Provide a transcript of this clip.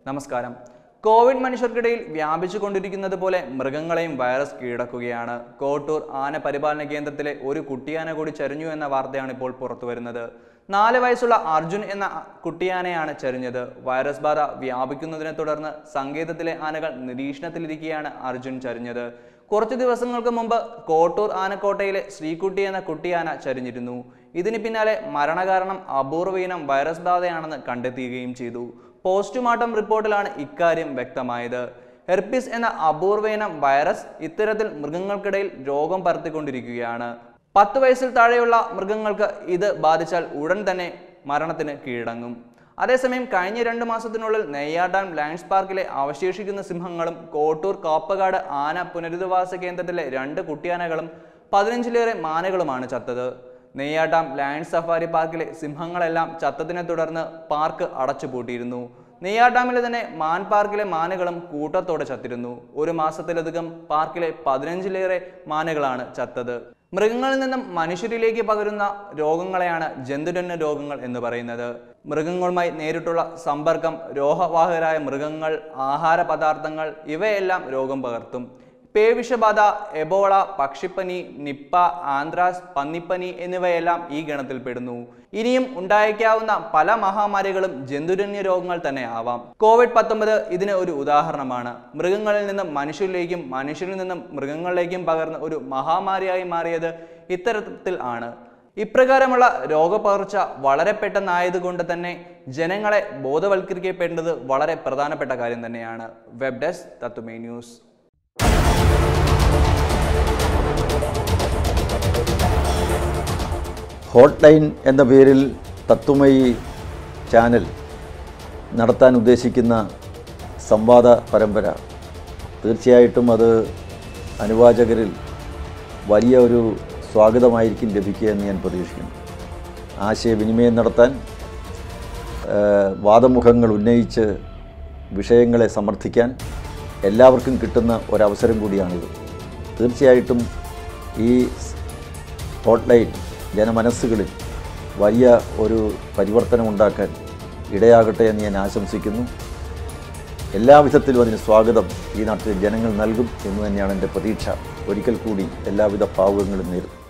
നമസ്കാരം കോവിഡ് മനുഷ്യർക്കിടയിൽ വ്യാപിച്ചു കൊണ്ടിരിക്കുന്നത് പോലെ മൃഗങ്ങളെയും വൈറസ് കീഴടക്കുകയാണ് കോട്ടൂർ ആന പരിപാലന കേന്ദ്രത്തിലെ ഒരു കുട്ടിയാന കൂടി ചരിഞ്ഞു എന്ന വാർത്തയാണ് ഇപ്പോൾ പുറത്തു വരുന്നത് നാല് വയസ്സുള്ള അർജുൻ എന്ന കുട്ടിയാനയാണ് ചരിഞ്ഞത് വൈറസ് ബാധ വ്യാപിക്കുന്നതിനെ തുടർന്ന് സങ്കേതത്തിലെ ആനകൾ നിരീക്ഷണത്തിലിരിക്കെയാണ് അർജുൻ ചരിഞ്ഞത് കുറച്ചു ദിവസങ്ങൾക്ക് മുമ്പ് കോട്ടൂർ ആനക്കോട്ടയിലെ ശ്രീകുട്ടി എന്ന കുട്ടിയാന ചരിഞ്ഞിരുന്നു ഇതിന് പിന്നാലെ മരണകാരണം അപൂർവ ഇനം വൈറസ് ബാധയാണെന്ന് കണ്ടെത്തുകയും ചെയ്തു പോസ്റ്റ്മോർട്ടം റിപ്പോർട്ടിലാണ് ഇക്കാര്യം വ്യക്തമായത് ഹെർപ്പിസ് എന്ന അപൂർവ ഇനം വൈറസ് ഇത്തരത്തിൽ മൃഗങ്ങൾക്കിടയിൽ രോഗം പരത്തിക്കൊണ്ടിരിക്കുകയാണ് പത്ത് വയസ്സിൽ താഴെയുള്ള മൃഗങ്ങൾക്ക് ഇത് ബാധിച്ചാൽ ഉടൻ തന്നെ മരണത്തിന് കീഴടങ്ങും അതേസമയം കഴിഞ്ഞ രണ്ട് മാസത്തിനുള്ളിൽ നെയ്യാർ ലയൺസ് പാർക്കിലെ അവശേഷിക്കുന്ന സിംഹങ്ങളും കോട്ടൂർ കാപ്പകാട് ആന പുനരധിവാസ കേന്ദ്രത്തിലെ രണ്ട് കുട്ടിയാനകളും പതിനഞ്ചിലേറെ മാനകളുമാണ് ചത്തത് നെയ്യാട്ടാം ലയൺസ് സഫാരി പാർക്കിലെ സിംഹങ്ങളെല്ലാം ചത്തതിനെ തുടർന്ന് പാർക്ക് അടച്ചുപൂട്ടിയിരുന്നു നെയ്യാട്ടാമിലെ തന്നെ മാൻ പാർക്കിലെ മാനുകളും കൂട്ടത്തോടെ ചത്തിരുന്നു ഒരു മാസത്തിലധികം പാർക്കിലെ പതിനഞ്ചിലേറെ മാനുകളാണ് ചത്തത് മൃഗങ്ങളിൽ നിന്നും മനുഷ്യരിലേക്ക് പകരുന്ന രോഗങ്ങളെയാണ് ജന്തുജന്യ രോഗങ്ങൾ എന്ന് പറയുന്നത് മൃഗങ്ങളുമായി നേരിട്ടുള്ള സമ്പർക്കം രോഗവാഹകരായ മൃഗങ്ങൾ ആഹാര പദാർത്ഥങ്ങൾ ഇവയെല്ലാം രോഗം പകർത്തും പേവിഷബാധ എബോള പക്ഷിപ്പനി നിപ്പ ആന്ത്രാസ് പന്നിപ്പനി എന്നിവയെല്ലാം ഈ ഗണത്തിൽപ്പെടുന്നു ഇനിയും ഉണ്ടായേക്കാവുന്ന പല മഹാമാരികളും ജന്തുജന്യ രോഗങ്ങൾ തന്നെ ആവാം കോവിഡ് പത്തൊമ്പത് ഇതിന് ഒരു ഉദാഹരണമാണ് മൃഗങ്ങളിൽ നിന്നും മനുഷ്യരിലേക്കും മനുഷ്യരിൽ നിന്നും മൃഗങ്ങളിലേക്കും പകർന്ന ഒരു മഹാമാരിയായി മാറിയത് ഇത്തരത്തിൽ ആണ് ഇപ്രകാരമുള്ള രോഗപകർച്ച വളരെ പെട്ടെന്നായതുകൊണ്ട് തന്നെ ജനങ്ങളെ ബോധവൽക്കരിക്കപ്പെടേണ്ടത് വളരെ പ്രധാനപ്പെട്ട കാര്യം തന്നെയാണ് വെബ് ഡെസ്ക് തത്തുമേ ന്യൂസ് ഹോട്ട് ലൈൻ എന്ന പേരിൽ തത്വമയി ചാനൽ നടത്താൻ ഉദ്ദേശിക്കുന്ന സംവാദ പരമ്പര തീർച്ചയായിട്ടും അത് അനുവാചകരിൽ വലിയ ഒരു സ്വാഗതമായിരിക്കും ലഭിക്കുക എന്ന് ഞാൻ പ്രതീക്ഷിക്കുന്നു ആശയവിനിമയം നടത്താൻ ആ, വാദമുഖങ്ങൾ ഉന്നയിച്ച് വിഷയങ്ങളെ സമർത്ഥിക്കാൻ എല്ലാവർക്കും കിട്ടുന്ന ഒരവസരം കൂടിയാണിത് തീർച്ചയായിട്ടും ഈ ഹോട്ട്ലൈൻ ജനമനസ്സുകളിൽ വലിയ ഒരു പരിവർത്തനം ഉണ്ടാക്കാൻ ഇടയാകട്ടെ എന്ന് ഞാൻ ആശംസിക്കുന്നു എല്ലാവിധത്തിലും അതിന് സ്വാഗതം ഈ നാട്ടിലെ ജനങ്ങൾ നൽകും എന്ന് തന്നെയാണ് എൻ്റെ പ്രതീക്ഷ ഒരിക്കൽ കൂടി എല്ലാവിധ ഭാവുകങ്ങളും നേരും